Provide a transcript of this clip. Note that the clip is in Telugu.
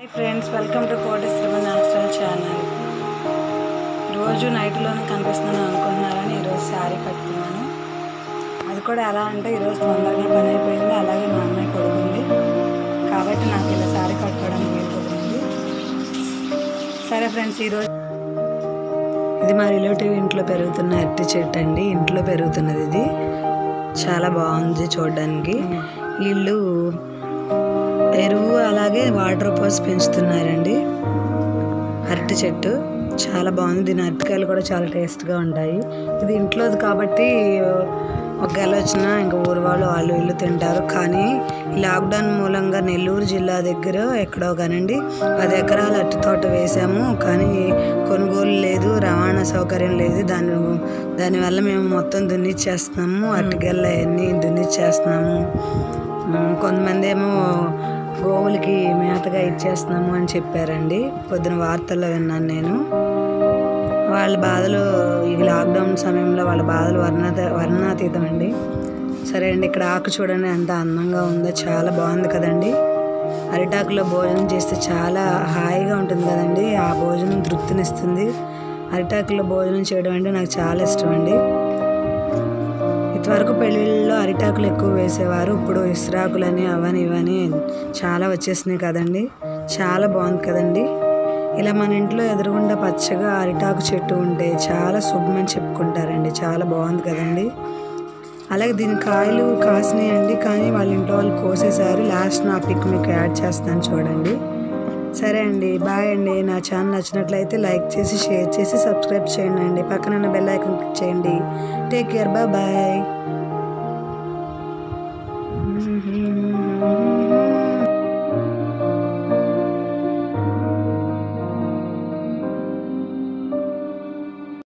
friends welcome to Koteswara natural channel రోజు నైట్లోనే కనిపిస్తున్నాను అనుకుంటున్నారని ఈరోజు శారీ కట్టుకున్నాను అది కూడా ఎలా అంటే ఈరోజు తొందరగా పని అయిపోయింది అలాగే మా అమ్మాయి కొడుకుంది కాబట్టి నాకు ఇలా శారీ కట్టుకోవడానికి వీలు కుదిరింది సరే ఫ్రెండ్స్ ఈరోజు ఇది మా రిలేటివ్ ఇంట్లో పెరుగుతున్న అరటి చెట్టు అండి ఇంట్లో పెరుగుతున్నది ఇది చాలా బాగుంది చూడడానికి వీళ్ళు ఎరువు అలాగే వాటర్ పోసి పెంచుతున్నారండి అరటి చెట్టు చాలా బాగుంది దీని అరటికాయలు కూడా చాలా టేస్ట్గా ఉంటాయి ఇది ఇంట్లోది కాబట్టి ఒక గెల వచ్చినా ఇంకా ఊరు వాళ్ళు వాళ్ళు ఇల్లు తింటారు కానీ ఈ లాక్డౌన్ మూలంగా నెల్లూరు జిల్లా దగ్గర ఎక్కడో కానండి పది ఎకరాల అరటి తోట వేసాము కానీ కొనుగోలు లేదు రవాణా సౌకర్యం లేదు దాని దానివల్ల మేము మొత్తం దున్నిచ్చేస్తున్నాము అరటిగెల్ల అవన్నీ దున్నిచ్చేస్తున్నాము ఉమ్, కొంతమంది ఏమో గోవులకి మేతగా ఇచ్చేస్తున్నాము అని చెప్పారండి పొద్దున వార్తల్లో విన్నాను నేను వాళ్ళ బాధలు ఈ లాక్డౌన్ సమయంలో వాళ్ళ బాధలు వర్ణాత వర్ణాతీతం అండి సరే అండి ఇక్కడ ఆకు చూడండి ఎంత అందంగా ఉందో చాలా బాగుంది కదండి అరిటాకులో భోజనం చేస్తే చాలా హాయిగా ఉంటుంది కదండి ఆ భోజనం తృప్తినిస్తుంది అరిటాకులో భోజనం చేయడం అంటే నాకు చాలా ఇష్టం అండి ఇంతవరకు పెళ్ళిళ్ళలో అరిటాకులు ఎక్కువ వేసేవారు ఇప్పుడు ఇస్రాకులని అవని ఇవని చాలా వచ్చేసినాయి కదండి చాలా బాగుంది కదండి ఇలా మన ఇంట్లో ఎదురుగుండా పచ్చగా అరిటాకు చెట్టు ఉంటే చాలా శుభమని చెప్పుకుంటారండి చాలా బాగుంది కదండి అలాగే దీని కాయలు కాసినాయండి కానీ వాళ్ళ ఇంట్లో వాళ్ళు కోసేసారు లాస్ట్ నా పిక్ మీకు యాడ్ చేస్తాను చూడండి సరే అండి బాయ్ అండి నా ఛానల్ నచ్చినట్లయితే లైక్ చేసి షేర్ చేసి సబ్స్క్రైబ్ చేయండి అండి పక్కన బెల్ ఐకాన్ క్లిక్ చేయండి టేక్ కేర్ బాయ్ బాయ్